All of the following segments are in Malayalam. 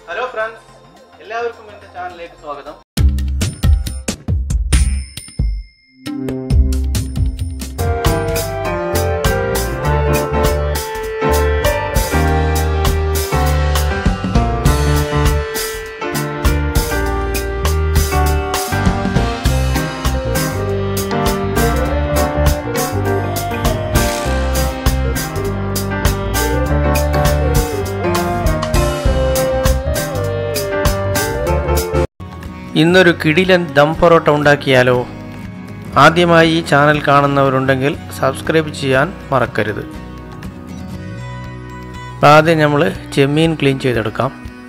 ഹലോ ഫ്രണ്ട്സ് എല്ലാവർക്കും എൻ്റെ ചാനലിലേക്ക് സ്വാഗതം ഇന്നൊരു കിടിലൻ ദം പൊറോട്ട ഉണ്ടാക്കിയാലോ ആദ്യമായി ഈ ചാനൽ കാണുന്നവരുണ്ടെങ്കിൽ സബ്സ്ക്രൈബ് ചെയ്യാൻ മറക്കരുത് അപ്പോൾ ആദ്യം നമ്മൾ ചെമ്മീൻ ക്ലീൻ ചെയ്തെടുക്കാം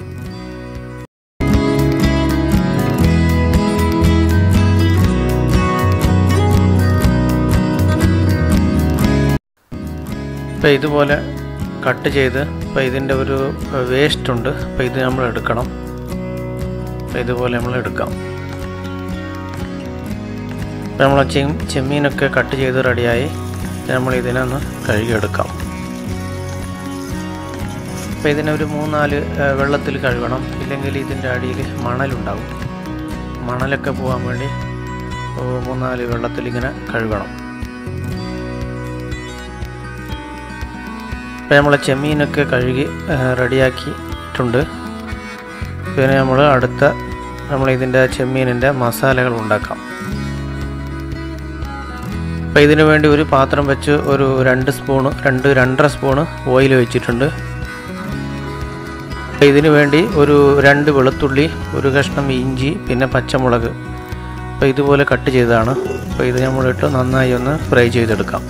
ഇപ്പോൾ ഇതുപോലെ കട്ട് ചെയ്ത് ഇപ്പോൾ ഇതിൻ്റെ ഒരു വേസ്റ്റ് ഉണ്ട് അപ്പോൾ ഇത് നമ്മൾ എടുക്കണം അപ്പോൾ ഇതുപോലെ നമ്മൾ എടുക്കാം അപ്പോൾ നമ്മൾ ചെ ചെമ്മീനൊക്കെ കട്ട് ചെയ്ത് റെഡിയായി നമ്മൾ ഇതിനെ ഒന്ന് കഴുകിയെടുക്കാം അപ്പോൾ ഇതിനൊരു മൂന്നാല് ഏഹ്, വെള്ളത്തിൽ കഴുകണം ഇല്ലെങ്കിൽ ഇതിൻ്റെ അടിയിൽ മണലുണ്ടാവും മണലൊക്കെ പോകാൻ വേണ്ടി ഓ, മൂന്നാല് വെള്ളത്തിൽ ഇങ്ങനെ കഴുകണം ഇപ്പോൾ നമ്മൾ ചെമ്മീനൊക്കെ കഴുകി ഏഹ്, റെഡിയാക്കിയിട്ടുണ്ട് പിന്നെ നമ്മൾ അടുത്ത നമ്മൾ ഇതിൻ്റെ ചെമ്മീനിൻ്റെ മസാലകൾ ഉണ്ടാക്കാം അപ്പോൾ ഇതിനു വേണ്ടി ഒരു പാത്രം വെച്ച് ഒരു രണ്ട് സ്പൂണ് രണ്ട് രണ്ടര സ്പൂണ് ഓയിൽ ഒഴിച്ചിട്ടുണ്ട് അപ്പോൾ ഇതിനു വേണ്ടി ഒരു രണ്ട് വെളുത്തുള്ളി ഒരു കഷ്ണം ഇഞ്ചി പിന്നെ പച്ചമുളക് അപ്പോൾ ഇതുപോലെ കട്ട് ചെയ്തതാണ് അപ്പോൾ ഇത് നമ്മളിട്ട് നന്നായി ഒന്ന് ഫ്രൈ ചെയ്തെടുക്കാം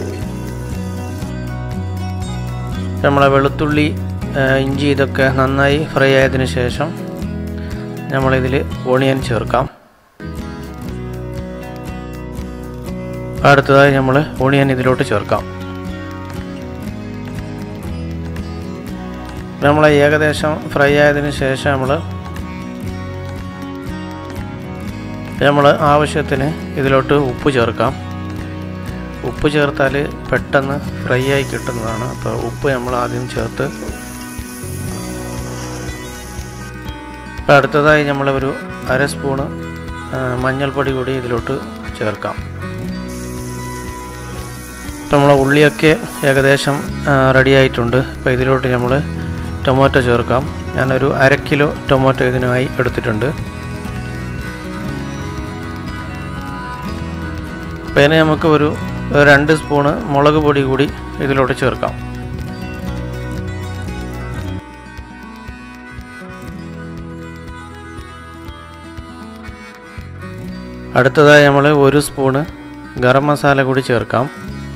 നമ്മളെ വെളുത്തുള്ളി ആ, ഇഞ്ചി ഇതൊക്കെ നന്നായി ഫ്രൈ ആയതിനു ശേഷം നമ്മളിതിൽ ഓണിയൻ ചേർക്കാം അടുത്തതായി നമ്മൾ ഓണിയൻ ഇതിലോട്ട് ചേർക്കാം നമ്മൾ ഏകദേശം ഫ്രൈ ആയതിനു ശേഷം നമ്മൾ നമ്മൾ ആവശ്യത്തിന് ഇതിലോട്ട് ഉപ്പ് ചേർക്കാം ഉപ്പ് ചേർത്താൽ പെട്ടെന്ന് ഫ്രൈ ആയി കിട്ടുന്നതാണ് അപ്പോൾ ഉപ്പ് നമ്മൾ ആദ്യം ചേർത്ത് ഇപ്പോൾ അടുത്തതായി നമ്മൾ ഒരു അര സ്പൂണ് ആ, മഞ്ഞൾപ്പൊടി കൂടി ഇതിലോട്ട് ചേർക്കാം ഇപ്പോൾ നമ്മളെ ഉള്ളിയൊക്കെ ഏകദേശം റെഡി ആയിട്ടുണ്ട് അപ്പോൾ ഇതിലോട്ട് നമ്മൾ ടൊമാറ്റോ ചേർക്കാം ഞാനൊരു അര കിലോ ടൊമാറ്റോ ഇതിനായി എടുത്തിട്ടുണ്ട് അപ്പോൾ ഇതിന് നമുക്ക് ഒരു രണ്ട് സ്പൂണ് മുളക് പൊടി കൂടി ഇതിലോട്ട് ചേർക്കാം അടുത്തതായി നമ്മൾ ഒരു സ്പൂണ് ഗരം മസാല കൂടി ചേർക്കാം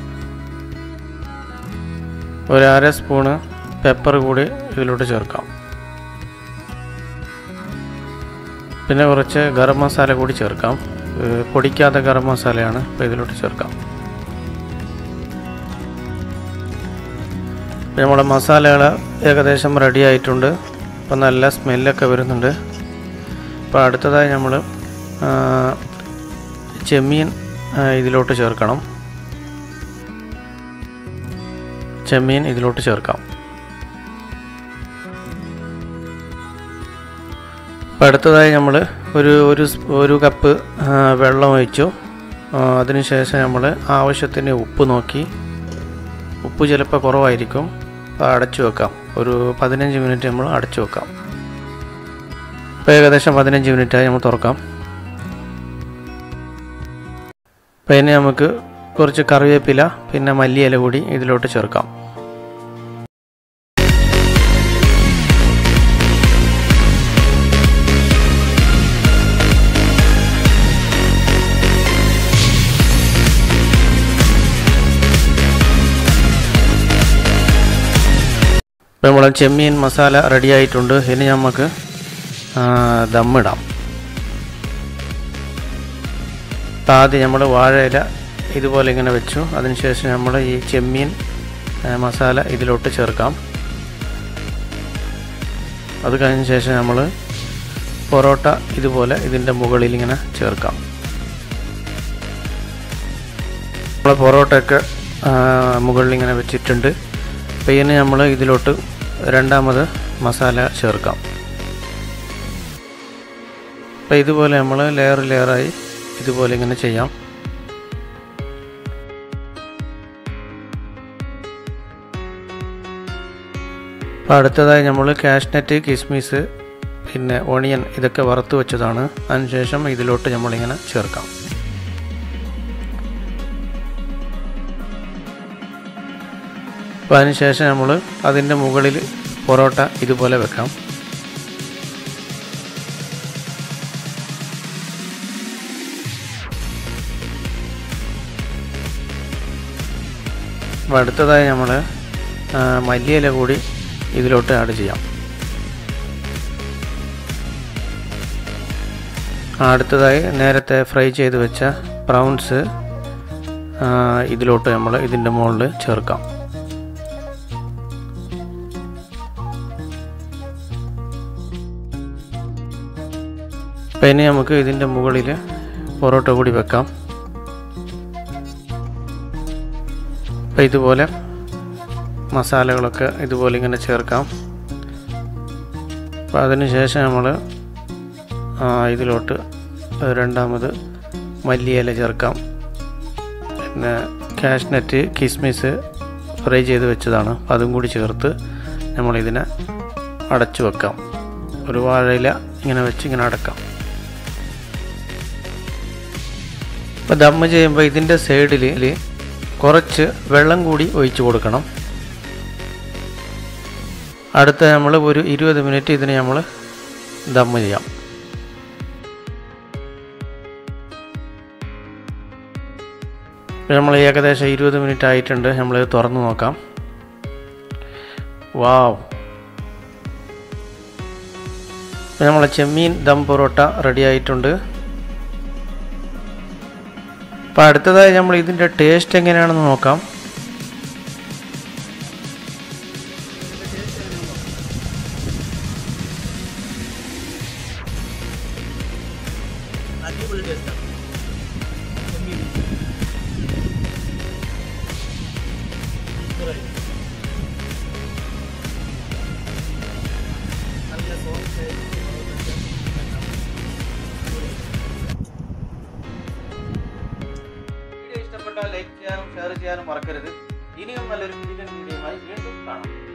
ഒരു അര സ്പൂണ് പെപ്പർ കൂടി ഇതിലോട്ട് ചേർക്കാം പിന്നെ കുറച്ച് ഗരം മസാല കൂടി ചേർക്കാം ഏഹ് പൊടിക്കാത്ത ഗരം മസാലയാണ് അപ്പോൾ ഇതിലോട്ട് ചേർക്കാം പിന്നെ നമ്മുടെ മസാലകൾ ഏകദേശം റെഡി ആയിട്ടുണ്ട് അപ്പോൾ നല്ല സ്മെല്ലൊക്കെ വരുന്നുണ്ട് അപ്പോൾ അടുത്തതായി നമ്മൾ ചെമ്മീൻ ആ, ഇതിലോട്ട് ചേർക്കണം ചെമ്മീൻ ഇതിലോട്ട് ചേർക്കാം അപ്പോൾ അടുത്തതായി നമ്മൾ ഒരു ഒരു സ്- ഒരു കപ്പ് ആ, വെള്ളം ഒഴിച്ചു ആ, അതിനുശേഷം നമ്മൾ ആവശ്യത്തിന് ഉപ്പ് നോക്കി ഉപ്പ് ചിലപ്പോൾ കുറവായിരിക്കും അപ്പോൾ അടച്ചു വെക്കാം ഒരു പതിനഞ്ച് മിനിറ്റ് നമ്മൾ അടച്ചു വെക്കാം ഇപ്പോൾ ഏകദേശം പതിനഞ്ച് മിനിറ്റായി നമ്മൾ തുറക്കാം അപ്പോൾ ഇനി നമുക്ക് കുറച്ച് കറിവേപ്പില പിന്നെ മല്ലിയില കൂടി ഇതിലോട്ട് ചേർക്കാം ഇപ്പോൾ നമ്മളെ ചെമ്മീൻ മസാല റെഡി ആയിട്ടുണ്ട് ഇനി നമുക്ക് ആ, ദമ്മിടാം അപ്പോൾ ആദ്യം നമ്മൾ വാഴയില ഇതുപോലെ ഇങ്ങനെ വെച്ചു അതിനുശേഷം നമ്മൾ ഈ ചെമ്മീൻ ആ, മസാല ഇതിലോട്ട് ചേർക്കാം അത് കഴിഞ്ഞ ശേഷം നമ്മൾ പൊറോട്ട ഇതുപോലെ ഇതിൻ്റെ മുകളിൽ ഇങ്ങനെ ചേർക്കാം നമ്മൾ പൊറോട്ടയൊക്കെ ആ, മുകളിൽ ഇങ്ങനെ വെച്ചിട്ടുണ്ട് അപ്പോൾ ഇനി നമ്മൾ ഇതിലോട്ട് രണ്ടാമത് മസാല ചേർക്കാം അപ്പോൾ ഇതുപോലെ നമ്മൾ ലെയർ ലെയറായി ഇതുപോലെ ഇങ്ങനെ ചെയ്യാം അപ്പോൾ അടുത്തതായി നമ്മൾ കാഷ്നറ്റ് കിസ്മിസ് പിന്നെ ഓണിയൻ ഇതൊക്കെ വറുത്ത് വെച്ചതാണ് അതിനുശേഷം ഇതിലോട്ട് നമ്മളിങ്ങനെ ചേർക്കാം അപ്പോൾ അതിനുശേഷം നമ്മൾ അതിൻ്റെ മുകളിൽ പൊറോട്ട ഇതുപോലെ വെക്കാം അപ്പോൾ അടുത്തതായി നമ്മൾ മല്ലിയില കൂടി ഇതിലോട്ട് ആഡ് ചെയ്യാം അടുത്തതായി നേരത്തെ ഫ്രൈ ചെയ്ത് വെച്ച പ്രൗൺസ് ഇതിലോട്ട് നമ്മൾ ഇതിൻ്റെ മുകളിൽ ചേർക്കാം അപ്പം ഇനി നമുക്ക് ഇതിൻ്റെ മുകളിൽ പൊറോട്ട കൂടി വെക്കാം അപ്പം ഇതുപോലെ മസാലകളൊക്കെ ഇതുപോലെ ഇങ്ങനെ ചേർക്കാം അപ്പോൾ അതിന് ശേഷം നമ്മൾ ഇതിലോട്ട് രണ്ടാമത് മല്ലിയില ചേർക്കാം പിന്നെ കാഷ്നറ്റ് കിസ്മിസ് ഫ്രൈ ചെയ്ത് വെച്ചതാണ് അതും കൂടി ചേർത്ത് നമ്മളിതിനെ അടച്ചു വെക്കാം ഒരു വാഴയില ഇങ്ങനെ വെച്ച് ഇങ്ങനെ അടക്കാം അപ്പോൾ ദമ്മ് ചെയ്യുമ്പോൾ ഇതിൻ്റെ സൈഡിൽ കുറച്ച് വെള്ളം കൂടി ഒഴിച്ചു കൊടുക്കണം അടുത്ത നമ്മൾ ഒരു ഇരുപത് മിനിറ്റ് ഇതിന് നമ്മൾ ദമ്മ് ചെയ്യാം നമ്മൾ ഏകദേശം ഇരുപത് മിനിറ്റ് ആയിട്ടുണ്ട് നമ്മൾ തുറന്നു നോക്കാം വാവ് നമ്മളെ ചെമ്മീൻ ദം പൊറോട്ട റെഡി ആയിട്ടുണ്ട് അപ്പോൾ അടുത്തതായി നമ്മൾ ഇതിൻ്റെ ടേസ്റ്റ് എങ്ങനെയാണെന്ന് നോക്കാം അടിപൊളി ടേസ്റ്റാണ് നല്ല സോഫ്റ്റ് വീഡിയോ ഇഷ്ടപ്പെട്ടാൽ ലൈക്ക് ചെയ്യാനും ഷെയർ ചെയ്യാനും മറക്കരുത് ഇനിയും നല്ലൊരു വീഡിയോയുമായി വീണ്ടും കാണാം